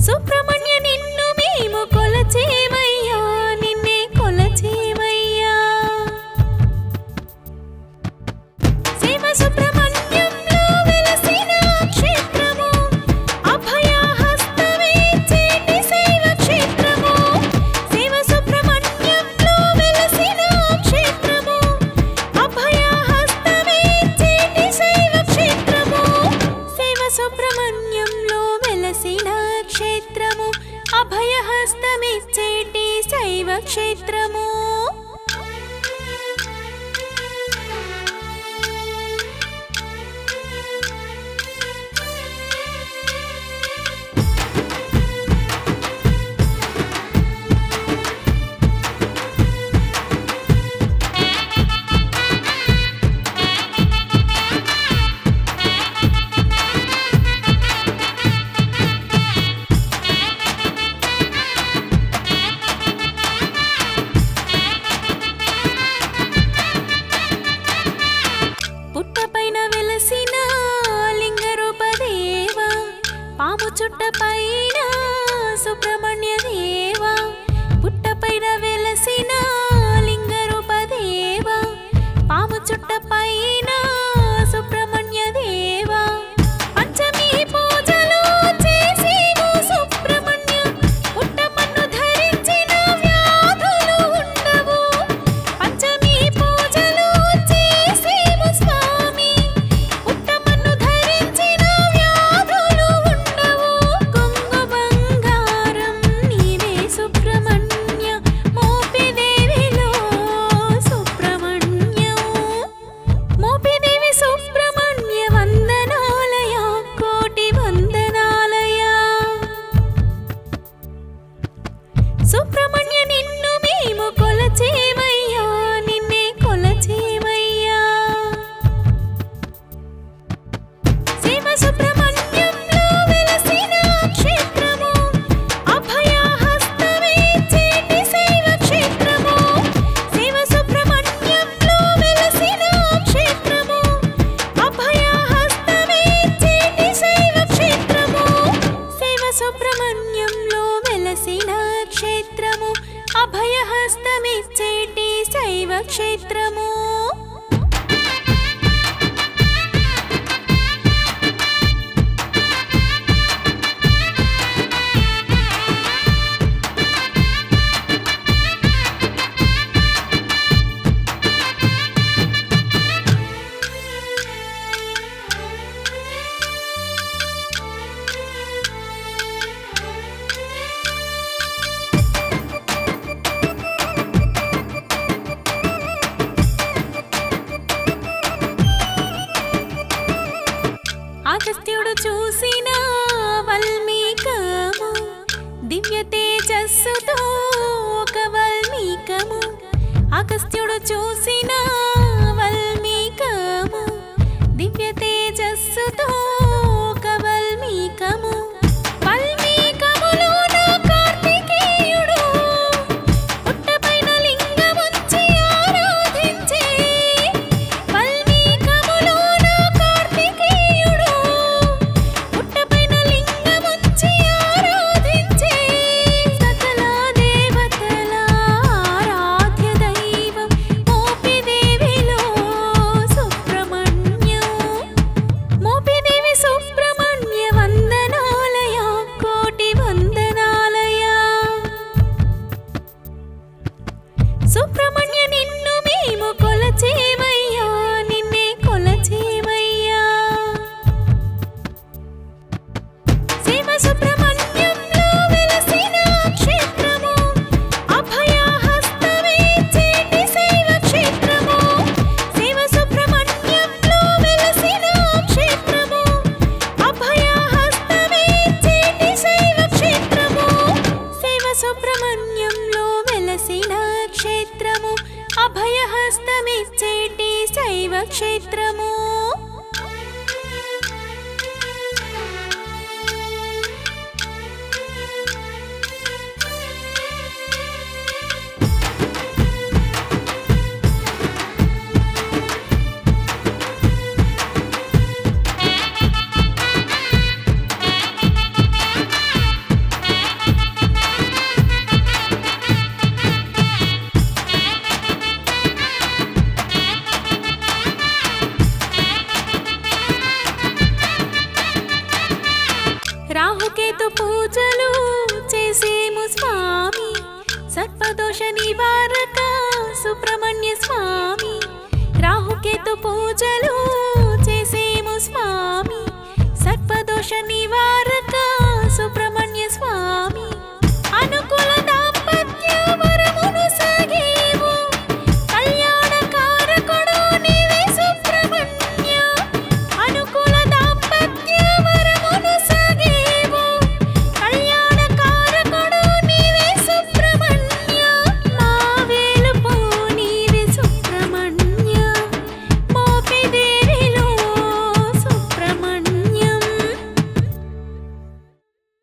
సుబ్రహ్మణ్య నిన్ను మేము కొలచేమయ్యా నిన్నే కొలచేమయ్యా శివ సుబ్రహ్మణ్యంలో వెలసిన క్షేత్రము అభయహస్తమే చేటి శైవ క్షేత్రము శివ సుబ్రహ్మణ్యంలో వెలసిన క్షేత్రము అభయహస్తమే చేటి శైవ క్షేత్రము శివ సుబ్రహ్మణ్యంలో వెలసిన క్షేత్రము అభయహస్తమిచ్చేటి శైవ క్షేత్రము పుట్టపైన వెలసిన లింగరూపదేవ పాము చుట్టపైన సుబ్రహ్మణ్య దేవ పుట్టపైన వెలసిన లింగరూపదేవ పాము చుట్టపైన సుబ్రహ్మణ్య దేవ పంచమి పూజలు చేసేవు సుబ్రహ్మణ్య పుట్టమన్ను ధరించిన వ్యాధులు ఉండవు పంచమి పూజలు చేసేవు స్వామి పుట్టమన్ను ధరించిన వ్యాధులు ఉండవు కొంగు బంగారం నీవే సుబ్రహ్మణ్య మోపిదేవిలో సుబ్రహ్మణ్యం మోపిదేవి సుబ్రహ్మణ్య వందనాలయ కోటి వందనాలయ సుబ్రహ్మణ్య నిన్ను మేము కొలచేమయ్యా నిన్నే కొలచేమయ్యా శివ సుబ్రహ్మణ్యంలో వెలసిన క్షేత్రము అభయహస్తమే చేటి శైవ క్షేత్రము శివ సుబ్రహ్మణ్యంలో వెలసిన క్షేత్రము అభయహస్తమే చేటి శైవ క్షేత్రము శివ సుబ్రహ్మణ్యంలో వెలసిన క్షేత్రము అభయహస్తమిచ్చేటి శైవ క్షేత్రము అగస్త్యుడు చూసిన వల్మీకము దివ్య తేజస్సుతో ఒక వల్మీకము అగస్త్యుడు చూసిన వల్మీకము దివ్య తేజస్సుతో ఒక వల్మీకము వల్మీకములోన కార్తికేయుడు పుట్టపైన లింగముంచి ఆరాధించే వల్మీకములోన కార్తికేయుడు పుట్టపైన లింగముంచి ఆరాధించే సకల దేవతల ఆరాధ్య దైవం మోపిదేవిలో సుబ్రహ్మణ్యం మోపిదేవి సుబ్రహ్మణ్య వందనాలయ కోటి వందనాలయ సుబ్రహ్మణ్య నిన్ను మేము కొలచేమయ్యా నిన్నే కొలచేమయ్యా శివ సుబ్రహ్మణ్యంలో వెలసిన క్షేత్రము అభయహస్తమే చేటి శైవ క్షేత్రము శివ సుబ్రహ్మణ్యంలో వెలసిన క్షేత్రము అభయహస్తమే చేటి శైవ క్షేత్రము శివ సుబ్రహ్మణ్యంలో వెలసిన క్షేత్రము అభయహస్తమిచ్చేటి శైవ క్షేత్రము స్వామి సర్పదోష నివారక సుబ్రహ్మణ్య స్వామి రాహుకేతు పూజలు చేసేము స్వామి సర్పదోష నివారక